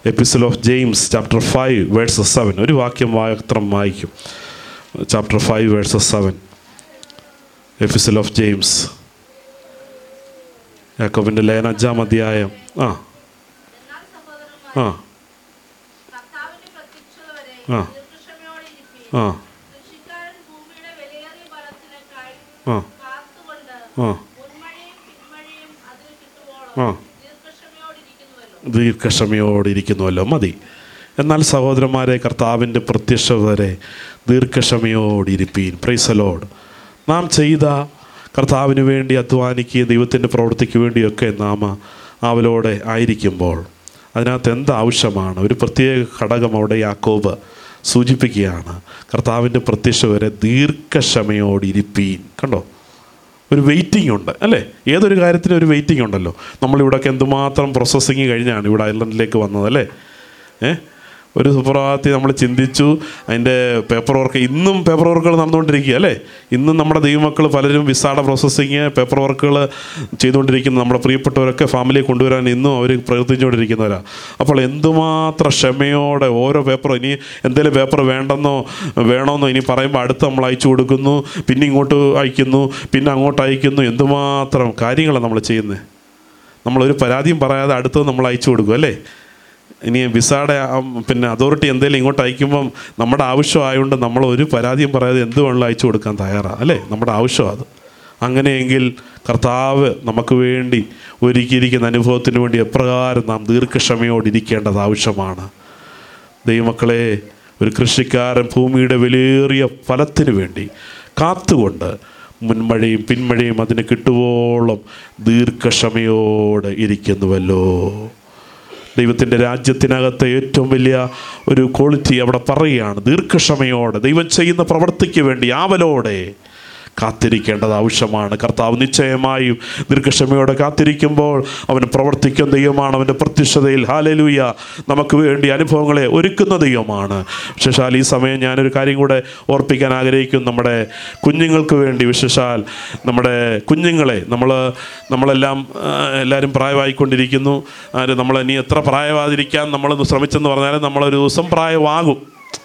Episode of James chapter five verses seven ഒരു വാക്യം മാത്രം വായിക്കും chapter five verses seven episode of James യാക്കോബിൻ്റെ ലേഖന അഞ്ചാം അധ്യായം ആ എന്നാൽ സഹോദരന്മാരെ, ആ കർത്താവിന്റെ പ്രത്യക്ഷത വരെ ആ. ദീർഘക്ഷമയോടെയിരിപ്പീൻ. ആ കൃഷിക്കാരൻ ഭൂമിയുടെ വിലയേറിയ ഫലത്തിനായി ആ കാത്തുകൊണ്ട് ആ മുൻമഴയും പിന്മഴയും അതിന് ആ. കിട്ടുവോളം ദീർഘക്ഷമയോടിരിക്കുന്നുവല്ലോ ദീർഘക്ഷമയോടിരിക്കുന്നുവല്ലോ മതി എന്നാൽ സഹോദരന്മാരെ കർത്താവിൻ്റെ പ്രത്യക്ഷത വരെ ദീർഘക്ഷമയോടിരിപ്പീൻ പ്രൈസലോഡ് നാം ചെയ്ത കർത്താവിന് വേണ്ടി അധ്വാനിക്കുകയും ദൈവത്തിൻ്റെ പ്രവൃത്തിക്ക് വേണ്ടിയൊക്കെ നാം ആവലോടെ ആയിരിക്കുമ്പോൾ അതിനകത്ത് എന്ത് ആവശ്യമാണ് ഒരു പ്രത്യേക ഘടകം അവിടെ യാക്കോബ് സൂചിപ്പിക്കുകയാണ് കർത്താവിൻ്റെ പ്രത്യക്ഷ വരെ ദീർഘക്ഷമയോടിരിപ്പീൻ കണ്ടോ ഒരു വെയിറ്റിംഗ് ഉണ്ട് അല്ലേ ഏതൊരു കാര്യത്തിനും ഒരു വെയിറ്റിംഗ് ഉണ്ടല്ലോ നമ്മളിവിടെയൊക്കെ എന്തുമാത്രം പ്രോസസ്സിങ് കഴിഞ്ഞാണ് ഇവിടെ അയർലൻഡിലേക്ക് വന്നത് അല്ലേ ഏ ഒരു സുപ്രഭാതത്തിൽ നമ്മൾ ചിന്തിച്ചു അതിൻ്റെ പേപ്പർ വർക്ക് ഇന്നും പേപ്പർ വർക്കുകൾ നടന്നുകൊണ്ടിരിക്കുക അല്ലേ ഇന്നും നമ്മുടെ ദൈവമക്കൾ പലരും വിസയുടെ പ്രോസസ്സിങ് പേപ്പർ വർക്കുകൾ ചെയ്തുകൊണ്ടിരിക്കുന്ന നമ്മുടെ പ്രിയപ്പെട്ടവരൊക്കെ ഫാമിലിയെ കൊണ്ടുവരാൻ ഇന്നും അവർ പ്രവർത്തിച്ചുകൊണ്ടിരിക്കുന്നവരാണ് അപ്പോൾ എന്തുമാത്രം ക്ഷമയോടെ ഓരോ പേപ്പർ ഇനി എന്തെങ്കിലും പേപ്പർ വേണ്ടെന്നോ വേണമെന്നോ ഇനി പറയുമ്പോൾ അടുത്ത് നമ്മൾ അയച്ചു കൊടുക്കുന്നു പിന്നെ ഇങ്ങോട്ട് അയക്കുന്നു പിന്നെ അങ്ങോട്ട് അയക്കുന്നു എന്തുമാത്രം കാര്യങ്ങളാണ് നമ്മൾ ചെയ്യുന്നത് നമ്മളൊരു പരാതിയും പറയാതെ അടുത്തത് നമ്മൾ അയച്ചു കൊടുക്കും അല്ലേ ഇനി വിസയുടെ ആ, പിന്നെ അതോറിറ്റി എന്തെങ്കിലും ഇങ്ങോട്ട് അയക്കുമ്പം നമ്മുടെ ആവശ്യമായതുകൊണ്ട് നമ്മൾ ഒരു പരാതിയും പറയാതെ എന്ത് വേണമെങ്കിലും അയച്ചു കൊടുക്കാൻ തയ്യാറാണ് അല്ലേ നമ്മുടെ ആവശ്യമാണ് അത് അങ്ങനെയെങ്കിൽ കർത്താവ് നമുക്ക് വേണ്ടി ഒരുക്കിയിരിക്കുന്ന അനുഭവത്തിന് വേണ്ടി എപ്രകാരം നാം ദീർഘക്ഷമയോടിരിക്കേണ്ടത് ആവശ്യമാണ് ദൈവമക്കളെ ഒരു കൃഷിക്കാരൻ ഭൂമിയുടെ വിലയേറിയ ഫലത്തിന് വേണ്ടി കാത്തുകൊണ്ട് മുൻമഴയും പിന്മഴയും അതിന് കിട്ടുവോളം ദീർഘക്ഷമയോടെ ഇരിക്കുന്നുവല്ലോ ദൈവത്തിൻ്റെ രാജ്യത്തിനകത്തെ ഏറ്റവും വലിയ ഒരു ക്വാളിറ്റി അവിടെ പറയുകയാണ് ദീർഘക്ഷമയോടെ ദൈവം ചെയ്യുന്ന പ്രവൃത്തിക്ക് വേണ്ടി ആവലോടെ കാത്തിരിക്കേണ്ടത് ആവശ്യമാണ് കർത്താവ് നിശ്ചയമായും ദീർഘക്ഷമയോടെ കാത്തിരിക്കുമ്പോൾ അവൻ പ്രവർത്തിക്കുന്ന ദൈവമാണ് അവൻ്റെ പ്രത്യക്ഷതയിൽ ഹാലലൂയ നമുക്ക് വേണ്ടി അനുഭവങ്ങളെ ഒരുക്കുന്ന ദൈവമാണ് വിശേഷാൽ ഈ സമയം ഞാനൊരു കാര്യം കൂടെ ഓർപ്പിക്കാൻ ആഗ്രഹിക്കും നമ്മുടെ കുഞ്ഞുങ്ങൾക്ക് വേണ്ടി വിശേഷാൽ നമ്മുടെ കുഞ്ഞുങ്ങളെ നമ്മൾ നമ്മളെല്ലാം ആ, എല്ലാവരും പ്രായമായിക്കൊണ്ടിരിക്കുന്നു ആര് നമ്മൾ ഇനി എത്ര പ്രായമാതിരിക്കാൻ നമ്മൾ ശ്രമിച്ചെന്ന് പറഞ്ഞാൽ നമ്മളൊരു ദിവസം പ്രായമാകും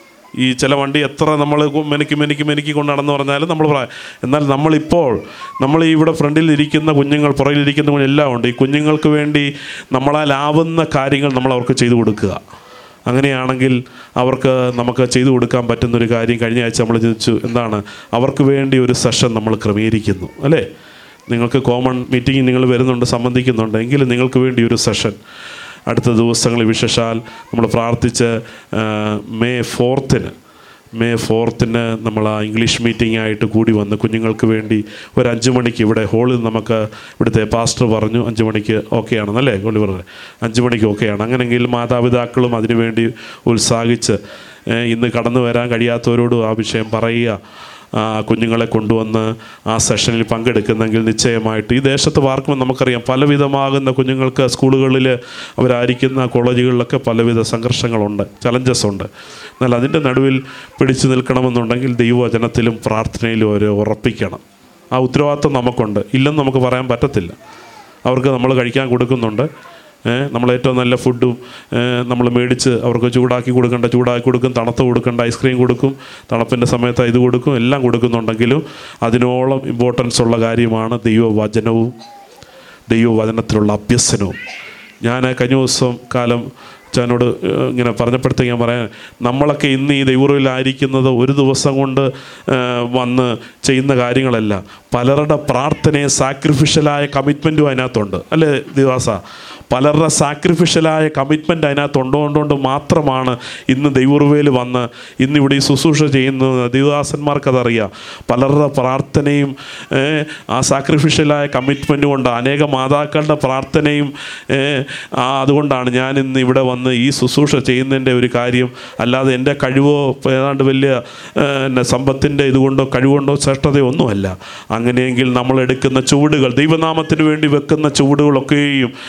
ഈ ചില വണ്ടി എത്ര നമ്മൾ മെനിക്ക് മെനിക്ക് മെനിക്ക് കൊണ്ട് നടന്നു പറഞ്ഞാലും നമ്മൾ പ്രായം എന്നാൽ നമ്മളിപ്പോൾ നമ്മൾ ഈ ഇവിടെ ഫ്രണ്ടിൽ ഇരിക്കുന്ന കുഞ്ഞുങ്ങൾ പുറകിലിരിക്കുന്ന കുഞ്ഞ് എല്ലാം ഉണ്ട് ഈ കുഞ്ഞുങ്ങൾക്ക് വേണ്ടി നമ്മളാലാവുന്ന കാര്യങ്ങൾ നമ്മൾ അവർക്ക് ചെയ്തു കൊടുക്കുക അങ്ങനെയാണെങ്കിൽ അവർക്ക് നമുക്ക് ചെയ്തു കൊടുക്കാൻ പറ്റുന്ന ഒരു കാര്യം കഴിഞ്ഞ ആഴ്ച നമ്മൾ ചിന്തിച്ചു എന്താണ് അവർക്ക് വേണ്ടി ഒരു സെഷൻ നമ്മൾ ക്രമീകരിക്കുന്നു അല്ലേ നിങ്ങൾക്ക് കോമൺ മീറ്റിംഗ് നിങ്ങൾ വരുന്നുണ്ട് സംബന്ധിക്കുന്നുണ്ട് എങ്കിലും നിങ്ങൾക്ക് വേണ്ടി ഒരു സെഷൻ അടുത്ത ദിവസങ്ങളിൽ വിശേഷാൽ നമ്മൾ പ്രാർത്ഥിച്ച് ആ, മെയ് ഫോർത്തിന് മെയ് ഫോർത്തിന് നമ്മൾ ആ ഇംഗ്ലീഷ് മീറ്റിംഗ് ആയിട്ട് കൂടി വന്ന് കുഞ്ഞുങ്ങൾക്ക് വേണ്ടി ഒരു അഞ്ച് മണിക്ക് ഇവിടെ ഹോളിൽ നമുക്ക് ഇവിടുത്തെ പാസ്റ്റർ പറഞ്ഞു അഞ്ച് മണിക്ക് ഓക്കെ ആണെന്നല്ലേ ഒളിവർ അഞ്ച് മണിക്ക് ഓക്കെയാണ് അങ്ങനെയെങ്കിൽ മാതാപിതാക്കളും അതിനുവേണ്ടി ഉത്സാഹിച്ച് ഏ, ഇന്ന് കടന്നു വരാൻ കഴിയാത്തവരോട് ആ വിഷയം പറയുക ആ കുഞ്ഞുങ്ങളെ കൊണ്ടുവന്ന് ആ സെഷനിൽ പങ്കെടുക്കുന്നെങ്കിൽ നിശ്ചയമായിട്ട് ഈ ദേശത്ത് പാർക്കുമ്പോൾ നമുക്കറിയാം പലവിധമാകുന്ന കുഞ്ഞുങ്ങൾക്ക് സ്കൂളുകളിൽ അവരായിരിക്കുന്ന കോളേജുകളിലൊക്കെ പലവിധ സംഘർഷങ്ങളുണ്ട് ചലഞ്ചസ് ഉണ്ട് എന്നാൽ അതിൻ്റെ നടുവിൽ പിടിച്ചു നിൽക്കണമെന്നുണ്ടെങ്കിൽ ദൈവവചനത്തിലും പ്രാർത്ഥനയിലും അവർ ഉറപ്പിക്കണം ആ ഉത്തരവാദിത്വം നമുക്കുണ്ട് ഇല്ലെന്ന് നമുക്ക് പറയാൻ പറ്റത്തില്ല അവർക്ക് നമ്മൾ കഴിക്കാൻ കൊടുക്കുന്നുണ്ട് നമ്മൾ ഏറ്റവും നല്ല ഫുഡും നമ്മൾ മേടിച്ച് അവർക്ക് ചൂടാക്കി കൊടുക്കേണ്ട ചൂടാക്കി കൊടുക്കും തണുത്ത് കൊടുക്കേണ്ട ഐസ്ക്രീം കൊടുക്കും തണുപ്പിൻ്റെ സമയത്ത് ഇത് കൊടുക്കും എല്ലാം കൊടുക്കുന്നുണ്ടെങ്കിലും അതിനോളം ഇമ്പോർട്ടൻസ് ഉള്ള കാര്യമാണ് ദൈവവചനവും ദൈവവചനത്തിലുള്ള അഭ്യസനവും ഞാൻ കഴിഞ്ഞ ദിവസം കാലം അച്ഛനോട് ഏഹ്, ഇങ്ങനെ പറഞ്ഞപ്പോഴത്തേക്ക് ഞാൻ പറയാൻ നമ്മളൊക്കെ ഇന്ന് ഈ ദൈവറിലായിരിക്കുന്നത് ഒരു ദിവസം കൊണ്ട് ഏഹ്, വന്ന് ചെയ്യുന്ന കാര്യങ്ങളല്ല പലരുടെ പ്രാർത്ഥനയും സാക്രിഫിഷ്യലായ കമ്മിറ്റ്മെൻറ്റും അതിനകത്തുണ്ട് അല്ലേ ദിവാസ പലരുടെ സാക്രിഫിഷ്യലായ കമ്മിറ്റ്മെൻ്റ് അതിനകത്ത് ഉണ്ടോണ്ടുകൊണ്ട് മാത്രമാണ് ഇന്ന് ദൈവറുവേൽ വന്ന് ഇന്ന് ഇവിടെ ഈ ശുശ്രൂഷ ചെയ്യുന്നത് ദൈവദാസന്മാർക്കതറിയാം പലരുടെ പ്രാർത്ഥനയും ഏഹ്, ആ സാക്രിഫിഷ്യലായ കമ്മിറ്റ്മെൻറ്റും കൊണ്ട് അനേക മാതാക്കളുടെ പ്രാർത്ഥനയും ഏഹ്, ആ അതുകൊണ്ടാണ് ഞാൻ ഇന്ന് ഇവിടെ വന്ന് ഈ ശുശ്രൂഷ ചെയ്യുന്നതിൻ്റെ ഒരു കാര്യം അല്ലാതെ എൻ്റെ കഴിവോ ഇപ്പം ഏതാണ്ട് വലിയ ഏഹ്, പിന്നെ സമ്പത്തിൻ്റെ ഇതുകൊണ്ടോ കഴിവുകൊണ്ടോ ശ്രേഷ്ഠതയോ ഒന്നുമല്ല അങ്ങനെയെങ്കിൽ നമ്മൾ എടുക്കുന്ന ചുവടുകൾ ദൈവനാമത്തിന് വേണ്ടി വെക്കുന്ന ചുവടുകളൊക്കെയും സാക്രി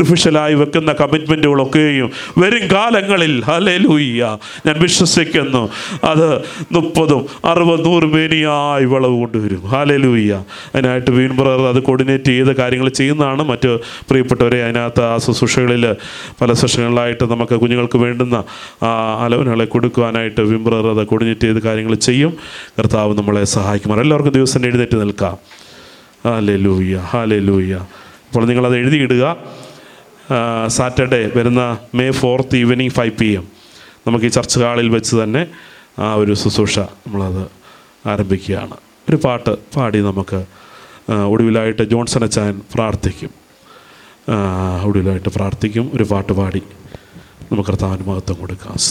സാക്രിഫിഷ്യലായി വെക്കുന്ന കമ്മിറ്റ്മെൻറ്റുകളൊക്കെയും വരും കാലങ്ങളിൽ ഹലലൂയ്യ ഞാൻ വിശ്വസിക്കുന്നു അത് മുപ്പതും അറുപത് നൂറ് മേനിയായി വിളവ് കൊണ്ടുവരും ഹാലലൂയ്യ അതിനായിട്ട് വീൺ ബ്രദർ അത് കോർഡിനേറ്റ് ചെയ്ത് കാര്യങ്ങൾ ചെയ്യുന്നതാണ് മറ്റ് പ്രിയപ്പെട്ടവരെ അതിനകത്ത് ആ ശുശ്രൂഷകളിൽ പല സെഷനുകളായിട്ട് നമുക്ക് കുഞ്ഞുങ്ങൾക്ക് വേണ്ടുന്ന ആ അലവനുകളെ കൊടുക്കുവാനായിട്ട് വീൺ ബ്രദർ അത് കോർഡിനേറ്റ് ചെയ്ത് കാര്യങ്ങൾ ചെയ്യും കർത്താവ് നമ്മളെ സഹായിക്കും എല്ലാവർക്കും ദിവസം എഴുന്നേറ്റ് നിൽക്കാം ഹാലേ ലൂയ്യ ഹാലേ ലൂയ്യ അപ്പോൾ നിങ്ങളത് എഴുതിയിടുക സാറ്റർഡേ വരുന്ന May fourth evening five P M നമുക്ക് ഈ ചർച്ച് ഹാളിൽ വെച്ച് തന്നെ ആ ഒരു ശുശ്രൂഷ നമ്മളത് ആരംഭിക്കുകയാണ് ഒരു പാട്ട് പാടി നമുക്ക് ആ, ഒടുവിലായിട്ട് ജോൺസൺ അച്ചാൻ പ്രാർത്ഥിക്കും ആ, ഒടുവിലായിട്ട് പ്രാർത്ഥിക്കും ഒരു പാട്ട് പാടി നമുക്ക് കർത്താവിന് മഹത്വം കൊടുക്കാം